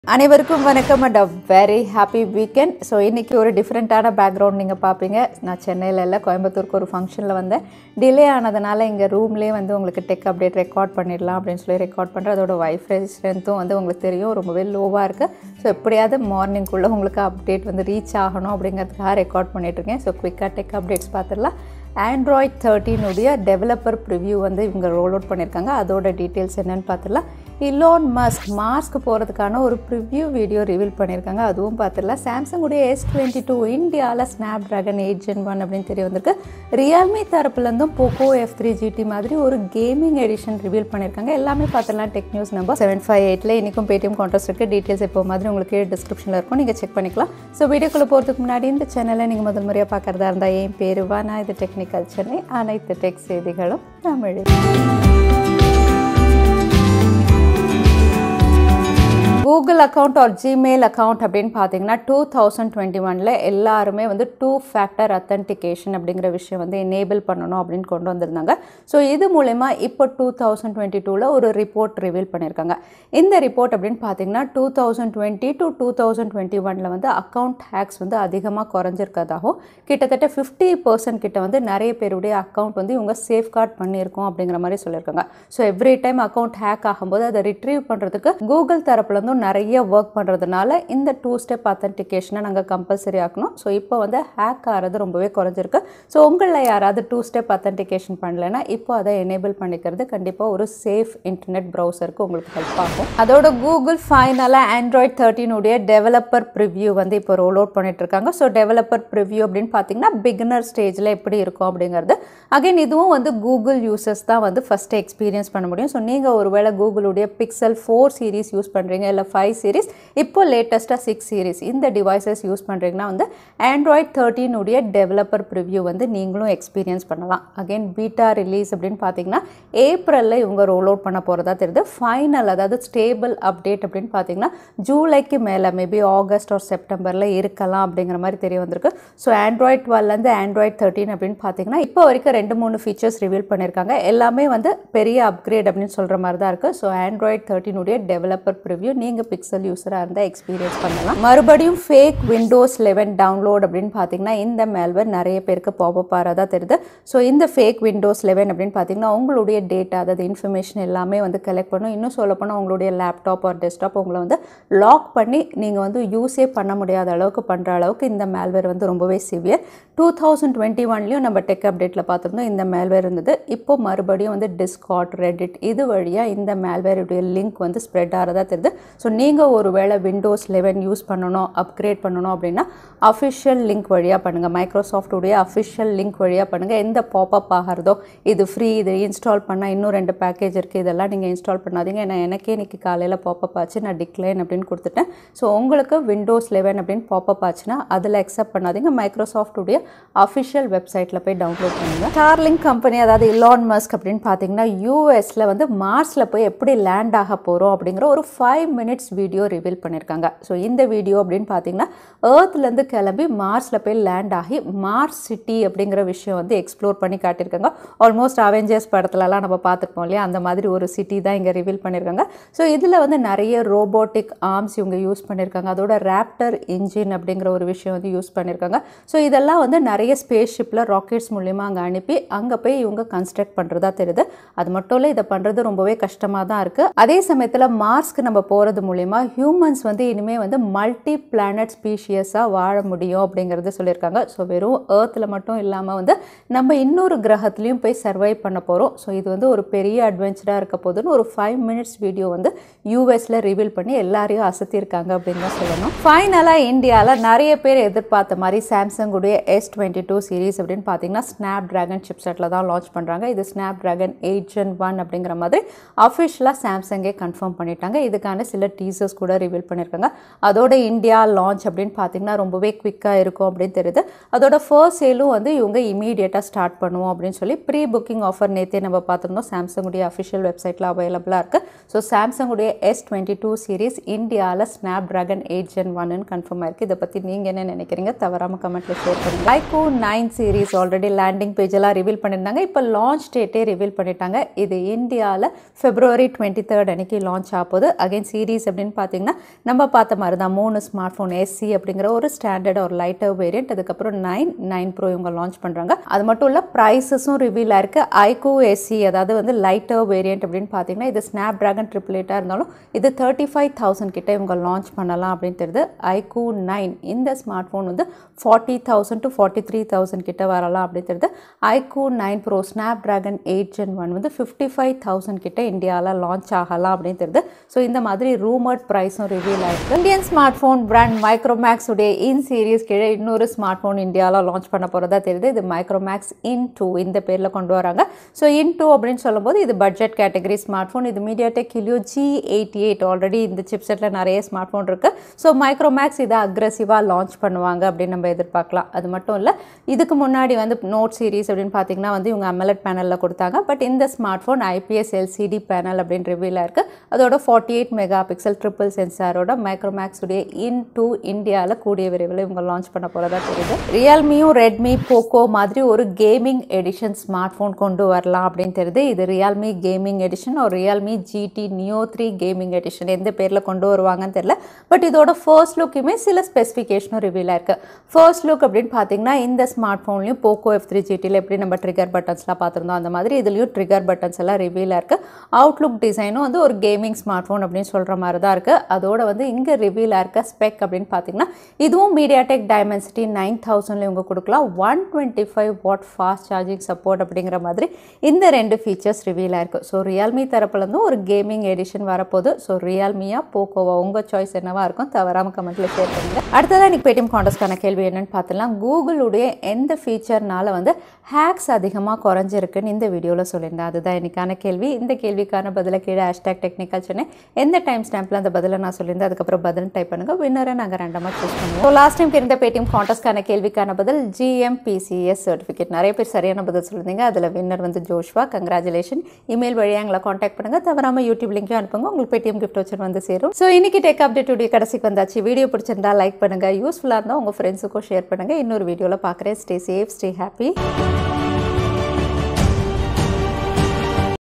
அனைவருக்கும் வணக்கம் and a very happy weekend so இன்றைக்கி ஒரு டிஃப்ரெண்ட்டான பேக்ரவுண்ட் நீங்கள் பார்ப்பீங்க நான் சென்னையில் இல்லை கோயம்புத்தூருக்கு ஒரு ஃபங்க்ஷனில் வந்தேன் டிலே ஆனதுனால இங்கே ரூம்லேயே வந்து உங்களுக்கு டெக் அப்டேட் ரெக்கார்ட் பண்ணிடலாம் அப்படின்னு சொல்லி ரெக்கார்ட் பண்ணுறேன் அதோட வைஃபை ஸ்ட்ரென்த்தும் வந்து உங்களுக்கு தெரியும் ரொம்பவே லோவாக இருக்குது ஸோ எப்படியாவது மார்னிங்குள்ளே உங்களுக்கு அப்டேட் வந்து ரீச் ஆகணும் அப்படிங்கிறதுக்காக ரெக்கார்ட் பண்ணிகிட்ருக்கேன் ஸோ குவிக்காக டெக் அப்டேட்ஸ் பார்த்துடலாம் ஆண்ட்ராய்ட் தேர்ட்டீனுடைய டெவலப்பர் ப்ரிவ்யூ வந்து இவங்க ரோல் அவுட் பண்ணியிருக்காங்க அதோட டீட்டெயில்ஸ் என்னென்னு பார்த்துடலாம் இலோன் மஸ்க் மாஸ்க்கு போகிறதுக்கான ஒரு ப்ரிவ்யூ வீடியோ ரிவீல் பண்ணியிருக்காங்க அதுவும் பார்த்துடலாம் சாம்சங்குடைய எஸ் டுவெண்ட்டி டூ இந்தியாவில் Snapdragon eight gen one அப்படின்னு தெரிய வந்திருக்கு ரியல்மி தரப்புலேருந்தும் போக்கோ எஃப் த்ரீ ஜிடி மாதிரி ஒரு கேமிங் எடிஷன் ரிவீல் பண்ணியிருக்காங்க எல்லாமே பார்த்துடலாம் tech news number seven five எயிட்டில் இன்றைக்கும் பேடிஎம் கான்ட்ராஸ்ட் இருக்குது டீட்டெயில்ஸ் இப்போ மாதிரி உங்களுக்கு டிஸ்கிரிப்ஷனில் இருக்கும் நீங்கள் செக் பண்ணிக்கலாம் ஸோ வீடியோக்குள்ளே போகிறதுக்கு முன்னாடி இந்த சேனலை நீங்கள் முதல் முறையாக பார்க்குறதா இருந்தால் என் பேர் வானா இது டெக்னிக்கல் சென்னை அனைத்து டெக் செய்திகளும் தமிழில் Google account or Gmail account அப்படின்னு பார்த்தீங்கன்னா டூ தௌசண்ட் டுவெண்ட்டி ஒனில் எல்லாருமே வந்து டூ ஃபேக்டர் அத்தன்டிகேஷன் அப்படிங்கிற விஷயம் வந்து எனேபிள் பண்ணணும் அப்படின்னு கொண்டு வந்திருந்தாங்க ஸோ இது மூலயமா இப்போ டூ தௌசண்ட் டுவெண்ட்டி டூவில் ஒரு ரிப்போர்ட் ரிவீல் பண்ணியிருக்காங்க இந்த ரிப்போர்ட் அப்படின்னு பார்த்தீங்கன்னா two thousand twenty to two thousand twenty ஒனில் வந்து அக்கௌண்ட் ஹேக்ஸ் வந்து அதிகமாக குறைஞ்சிருக்கதாகவும் கிட்டத்தட்ட ஃபிஃப்டி பர்சன்ட் கிட்ட வந்து நிறைய பேருடைய அக்கௌண்ட் வந்து இவங்க சேஃப்கார்ட் பண்ணியிருக்கோம் அப்படிங்கிற மாதிரி சொல்லியிருக்காங்க so every time account hack ஆகும்போது அதை ரிட்ரீவ் பண்ணுறதுக்கு கூகுள் தரப்புலேருந்தும் நிறைய ஒர்க் பண்ணுறதுனால இந்த டூ ஸ்டெப் அத்தன்டிகேஷனை நாங்கள் கம்பல்சரி ஆக்கணும் ஸோ இப்போ வந்து ஹேக் ஆகிறது ரொம்பவே குறைஞ்சிருக்கு ஸோ உங்களில் யாராவது டூ ஸ்டெப் அத்தன்டிகேஷன் பண்ணலைன்னா இப்போ அதை எனேபிள் பண்ணிக்கிறது கண்டிப்பாக ஒரு சேஃப் இன்டர்நெட் ப்ரௌசருக்கு உங்களுக்கு ஹெல்ப் ஆகும் அதோட கூகுள் ஃபைனலாக ஆண்ட்ராய்ட் தேர்ட்டினுடைய டெவலப்பர் ப்ரிவ்யூ வந்து இப்போ ரோல் அவுட் பண்ணிட்டு இருக்காங்க ஸோ டெவலப்பர் ப்ரிவ்யூ அப்படின்னு பார்த்தீங்கன்னா பிகினர் ஸ்டேஜில் எப்படி இருக்கும் அப்படிங்கிறது அகைன் இதுவும் வந்து கூகுள் யூசர்ஸ் தான் வந்து ஃபஸ்ட்டு எக்ஸ்பீரியன்ஸ் பண்ண முடியும் ஸோ நீங்கள் ஒருவேளை கூகுளுடைய பிக்சல் ஃபோர் சீரிஸ் யூஸ் பண்ணுறீங்க இல்லை ஃபைவ் சீரிஸ் இப்போ லேட்டஸ்ட்டாக சிக்ஸ் சீரிஸ் இந்த டிவைசஸ் யூஸ் பண்ணுறீங்கன்னா வந்து ஆண்ட்ராய்ட் தேர்ட்டீனுடைய டெவலப்பர் ப்ரிவ்யூ வந்து நீங்களும் எக்ஸ்பீரியன்ஸ் பண்ணலாம் அகைன் பீட்டா ரிலீஸ் அப்படின்னு பார்த்தீங்கன்னா ஏப்ரலில் இவங்க ரோல் அவுட் பண்ண போகிறதா தெரியுது ஃபைனல் அதாவது ஸ்டேபிள் அப்டேட் அப்படின்னு பார்த்தீங்கன்னா ஜூலைக்கு மேலே மேபி ஆகஸ்ட் ஆர் செப்டம்பரில் இருக்கலாம் அப்படிங்கிற மாதிரி தெரிய வந்திருக்கு ஸோ ஆண்ட்ராய்ட் டுவெல்லேருந்து ஆண்ட்ராய்ட் தேர்ட்டின் அப்படின்னு பார்த்தீங்கன்னா இப்போ வரைக்கும் ரெண்டு மூணு ஃபீச்சர்ஸ் ரிவீல் பண்ணியிருக்காங்க எல்லாமே வந்து பெரிய அப்கிரேட் அப்படின்னு சொல்கிற மாதிரி தான் இருக்குது ஸோ ஆண்ட்ராய்ட் தேர்ட்டினுடைய டெவலப்பர் ப்ரிவ்யூ நீங்கள் பிக்சல் யூஸராக இருந்தால் எக்ஸ்பீரியன்ஸ் பண்ணலாம் மறுபடியும் ஃபேக் விண்டோஸ் லெவன் டவுன்லோட் அப்படின்னு பார்த்தீங்கன்னா இந்த மேல்வர் நிறைய பேருக்கு பாப்பப் ஆகிறதா தெரியுது ஸோ இந்த ஃபேக் விண்டோஸ் லெவன் அப்படின்னு பார்த்தீங்கன்னா உங்களுடைய டேட்டா அதாவது இன்ஃபர்மேஷன் எல்லாமே வந்து கலெக்ட் பண்ணும் இன்னும் சொல்லப்போனால் உங்களுடைய லேப்டாப் ஆர் டெஸ்க்டாப் உங்களை வந்து லாக் பண்ணி நீங்கள் வந்து யூஸே பண்ண முடியாத அளவுக்கு பண்ணுற அளவுக்கு இந்த மேல்வேர் வந்து ரொம்பவே சிவியர் டூ தௌசண்ட் டுவெண்ட்டி ஒன்லையும் நம்ம டெக் அப்டேட்டில் பார்த்துருந்தோம் இந்த மேல்வேர் இருந்தது இப்போ மறுபடியும் வந்து டிஸ்காட் ரெடிட் இது வழியாக இந்த மேல்வேருடைய லிங்க் வந்து ஸ்ப்ரெட் ஆகிறதா தெரியுது ஸோ நீங்கள் ஒரு வேளை விண்டோஸ் லெவன் யூஸ் பண்ணணும் அப்கிரேட் பண்ணணும் அப்படின்னா அஃபிஷியல் லிங்க் வழியாக பண்ணுங்கள் மைக்ரோசாஃப்டுடைய அஃபிஷியல் லிங்க் வழியாக பண்ணுங்கள் எந்த பாப்அப் ஆகிறதோ இது ஃப்ரீ இது இன்ஸ்டால் பண்ணால் இன்னும் ரெண்டு பேக்கேஜ் இருக்குது இதெல்லாம் நீங்கள் இன்ஸ்டால் பண்ணாதீங்க ஏன்னா எனக்கே இன்றைக்கி காலையில் பாப்அப் ஆச்சு நான் டிக்ளைன் அப்படின்னு கொடுத்துட்டேன் ஸோ உங்களுக்கு விண்டோஸ் லெவன் அப்படின்னு பாப்அப் ஆச்சுன்னா அதில் அக்செப்ட் பண்ணாதீங்க மைக்ரோசாஃப்டுடைய அஃபிஷியல் வெப்சைட்டில் போய் டவுன்லோட் பண்ணுங்கள் ஸ்டார்லிங் கம்பெனி அதாவது இலான் மஸ்க் அப்படின்னு பார்த்தீங்கன்னா யூஎஸில் வந்து மார்ஸில் போய் எப்படி லேண்ட் ஆக போகிறோம் அப்படிங்கிற ஒரு ஃபைவ் மினிட்ஸ் வீடியோ ரிவீல் பண்ணியிருக்காங்க ஸோ இந்த வீடியோ அப்படின்னு பார்த்தீங்கன்னா ஏர்த்லேருந்து கிளம்பி மார்ஸில் போய் லேண்ட் ஆகி மார்ஸ் சிட்டி அப்படிங்கிற விஷயம் வந்து எக்ஸ்ப்ளோர் பண்ணி காட்டியிருக்காங்க ஆல்மோஸ்ட் அவெஞ்சர்ஸ் படத்துலலாம் நம்ம பார்த்துருப்போம் இல்லையா அந்த மாதிரி ஒரு சிட்டி தான் இங்கே ரிவீல் பண்ணியிருக்காங்க ஸோ இதில் வந்து நிறைய ரோபோட்டிக் ஆர்ம்ஸ் இவங்க யூஸ் பண்ணியிருக்காங்க அதோட ரேப்டர் இன்ஜின் அப்படிங்கிற ஒரு விஷயம் வந்து யூஸ் பண்ணியிருக்காங்க ஸோ இதெல்லாம் வந்து நிறைய ஸ்பேஸ் ஷிப்பில் ராக்கெட்ஸ் மூலிமா அங்கே அனுப்பி அங்கே போய் இவங்க கன்ஸ்ட்ரக்ட் பண்ணுறதா தெரியுது அது மட்டும் இல்லை இதை பண்ணுறது ரொம்பவே கஷ்டமாக தான் இருக்குது அதே சமயத்தில் மார்ஸ்க்கு நம்ம போகிறது மூலிமா ஹியூமன்ஸ் வந்து இனிமேல் வந்து மல்டி பிளானட் ஸ்பீஷியஸாக வாழ முடியும் அப்படிங்கிறது சொல்லியிருக்காங்க ஸோ வெறும் ஏர்த்தில் மட்டும் இல்லாமல் வந்து நம்ம இன்னொரு கிரகத்துலேயும் போய் சர்வை பண்ண போகிறோம் ஸோ இது வந்து ஒரு பெரிய அட்வென்ச்சராக இருக்க போதுன்னு ஒரு ஃபைவ் மினிட்ஸ் வீடியோ வந்து யூஎஸில் ரிவீல் பண்ணி எல்லாரையும் அசத்தியிருக்காங்க அப்படின்னு தான் சொல்லணும் ஃபைனலாக இந்தியாவில் நிறைய பேர் எதிர்பார்த்த மாதிரி சாம்சங்குடைய எஸ் டுவெண்ட்டி டூ சீரீஸ் அப்படின்னு பார்த்தீங்கன்னா ஸ்னாப் ட்ராகன் சிப்செட்டில் தான் லான்ச் பண்ணுறாங்க இது Snapdragon eight gen one அப்படிங்கிற மாதிரி அஃபிஷியலாக சாம்சங்கே கன்ஃபார்ம் பண்ணிட்டாங்க இதுக்கான சில டீசர்ஸ் கூட ரிவீல் பண்ணியிருக்காங்க அதோட இந்தியா லான்ச் அப்படின்னு பார்த்தீங்கன்னா ரொம்பவே குவிக்காக இருக்கும் அப்படின்னு தெரியுது அதோட ஃபர்ஸ்ட் சேலும் வந்து இவங்க இமீடியட்டாக ஸ்டார்ட் பண்ணுவோம் அப்படின்னு சொல்லி ப்ரீ புக்கிங் ஆஃபர் நேற்றே நம்ம பார்த்துருந்தோம் சாம்சங்குடைய அஃபிஷியல் வெப்சைட்டில் அவைலபிளாக இருக்குது ஸோ சாம்சங்குடைய எஸ் டுவெண்ட்டி டூ சீரீஸ் இந்தியாவில் ஸ்னாப் ட்ராகன் எயிட் ஜென் ஒன்னு கன்ஃபார்ம் ஆயிருக்கு இதை பற்றி நீங்கள் என்ன நினைக்கிறீங்க தவறாமல் கமெண்ட்டில் ஷேர் பண்ணுங்கள் லைக்கோ nine series already landing page எல்லாம் ரிவீல் பண்ணியிருந்தாங்க இப்போ லான்ச் டேட்டே ரிவீல் பண்ணிட்டாங்க இது இந்தியாவில் ஃபெப்ரவரி டுவெண்ட்டி தேர்ட் அன்னைக்கு லான்ச் ஆகுது அகைன் சீரீஸ் சீரீஸ் அப்படின்னு பார்த்தீங்கன்னா நம்ம பார்த்த மாதிரி தான் மூணு ஸ்மார்ட் ஃபோன் எஸ்சி அப்படிங்கிற ஒரு ஸ்டாண்டர்ட் ஒரு லைட்டர் வேரியன்ட் அதுக்கப்புறம் நைன் நைன் ப்ரோ இவங்க லான்ச் பண்ணுறாங்க அது மட்டும் இல்லை ப்ரைஸஸும் ரிவீல் ஆயிருக்கு ஐகோ எஸ்சி அதாவது வந்து லைட்டர் வேரியன்ட் அப்படின்னு பார்த்தீங்கன்னா இது ஸ்னாப் ட்ராகன் ட்ரிபிள் எயிட்டாக இருந்தாலும் இது தேர்ட்டி ஃபைவ் தௌசண்ட் கிட்ட இவங்க லான்ச் பண்ணலாம் அப்படின்னு தெரியுது ஐகோ நைன் இந்த ஸ்மார்ட் ஃபோன் வந்து forty thousand to forty three thousand கிட்ட வரலாம் அப்படின்னு தெரியுது iQOO nine pro Snapdragon eight gen one வந்து ஃபிஃப்டி ஃபைவ் தௌசண்ட் கிட்ட இந்தியாவில் லான்ச் ஆகலாம் அப்படின்னு தெரியுது ஸோ இந்த மாதிரி ரூமர்ட் ப்ரைஸும் ரிவீல் ஆயிருக்கு Indian smartphone brand Micromax உடைய இன் சீரீஸ் கீழே இன்னொரு ஸ்மார்ட் ஃபோன் இந்தியாவில் லான்ச் பண்ண போகிறதா தெரியுது இது மைக்ரோமேக்ஸ் இன் டூ இந்த பேரில் கொண்டு வராங்க ஸோ இன் டூ அப்படின்னு சொல்லும்போது இது பட்ஜெட் கேட்டகரி ஸ்மார்ட் ஃபோன் இது MediaTek Helio G eighty eight already இந்த சிப்செட்டில் நிறைய ஸ்மார்ட் ஃபோன் இருக்குது ஸோ மைக்ரோமேக்ஸ் இதை அக்ரெசிவாக லான்ச் பண்ணுவாங்க அப்படின்னு நம்ம எதிர்பார்க்கலாம் அது மட்டும் இல்லை இதுக்கு முன்னாடி வந்து நோட் சீரிஸ் அப்படின்னு பார்த்தீங்கன்னா வந்து இவங்க அமலட் பேனலில் கொடுத்தாங்க பட் இந்த smartphone IPS LCD panel அப்படின்னு ரிவியூவில் இருக்குது அதோட forty eight megapixel triple சென்சாரோட மைக்ரோமேக்ஸ் உடைய இன் டூ இந்தியாவில் கூடிய விரைவில் இவங்க லான்ச் பண்ண போகிறதா தெரியுது ரியல்மியும் ரெட்மி போக்கோ மாதிரி ஒரு கேமிங் எடிஷன் ஸ்மார்ட் ஃபோன் கொண்டு வரலாம் அப்படின்னு தெரியுது இது ரியல்மி கேமிங் எடிஷன் ஒரு Realme GT Neo three gaming edition எந்த பேரில் கொண்டு வருவாங்கன்னு தெரியல பட் இதோட ஃபர்ஸ்ட் லுக்குமே சில ஸ்பெசிஃபிகேஷனும் ரிவீல் ஆயிருக்கு ஃபர்ஸ்ட் லுக் அப்படின்னு பார்த்தீங்கன்னா இந்த ஸ்மார்ட் ஃபோன்லையும் போக்கோ எஃப் த்ரீ ஜிடியில் எப்படி நம்ம ட்ரிகர் பட்டன்ஸ்லாம் பார்த்துருந்தோம் அந்த மாதிரி இதுலேயும் ட்ரிகர் பட்டன்ஸ் எல்லாம் ரிவீல் ஆயிருக்கு அவுட்லுக் டிசைனும் வந்து ஒரு கேமிங் ஸ்மார்ட் ஃபோன் அப்படின்னு சொல்கிற மாதிரி தான் இருக்குது அதோட வந்து இங்கே ரிவீல் ஆயிருக்க ஸ்பெக் அப்படின்னு பார்த்தீங்கன்னா இதுவும் மீடியாடெக் டைமென்சிட்டி நைன் தௌசண்ட்ல இவங்க கொடுக்கலாம் one twenty five watt fast charging support அப்படிங்கிற மாதிரி இந்த ரெண்டு ஃபீச்சர்ஸ் ரிவீல் ஆயிருக்கு ஸோ ரியல்மி தரப்புலேருந்தும் ஒரு கேமிங் எடிஷன் வரப்போகுது ஸோ ரியல்மியா போக்கோவா உங்கள் சாய்ஸ் என்னவா இருக்கும் தவறாமல் கமெண்ட்ல ஷேர் பண்ணுங்க அடுத்ததான் இன்னைக்கு பேடிஎம் காண்டஸ்க்கான கேள்வி என்னன்னு பார்த்தலாம் கூகுளுடைய எந்த ஃபீச்சர்னால வந்து ஹேக்ஸ் அதிகமாக குறைஞ்சிருக்குன்னு இந்த வீடியோவில் சொல்லியிருந்தேன் அதுதான் இன்னைக்கான கேள்வி இந்த கேள்விக்கான பதிலை கீழே ஹேஷ்டாக் டெக்னிக்கல் சொன்னேன் எந்த டைம் ஸ்டாம்பில் அந்த பதிலை நான் சொல்லியிருந்தேன் அதுக்கப்புறம் பதில் டைப் பண்ணுங்க வின்னரை நாங்கள் ரெண்டமாக சூஸ் பண்ணுவோம் ஸோ லாஸ்ட் டைம் இருந்த பேடிஎம் காண்டஸ்ட்கான கேள்விக்கான பதில் ஜிஎம்பிசிஎஸ் சர்டிஃபிகேட் நிறைய பேர் சரியான பதில் சொல்லியிருந்தீங்க அதில் வின்னர் வந்து ஜோஷ்வா கங்க்ராச்சுலேஷன் இமெயில் வழியாக எங்களை காண்டாக்ட் பண்ணுங்க தவறாமல் யூடியூப் லிங்க்கும் அனுப்புங்க உங்களுக்கு பேடிஎம் கிஃப்ட் வச்சு வந்து சேரும் ஸோ இன்னைக்கு டெக் அப்டேட் உடைய கடைசிக்கு வந்தாச்சு வீடியோ பிடிச்சிருந்தா லைக் பண்ணுங்க யூஸ்ஃபுல்லாக இருந்தால் உங்கள் ஃப்ரெண்ட்ஸுக்கும் ஷேர் பண்ணுங்க இன்னொரு வீடியோவில் பார்க்குறேன் ஸ்டே சேஃப் ஸ்டே ஹாப்பி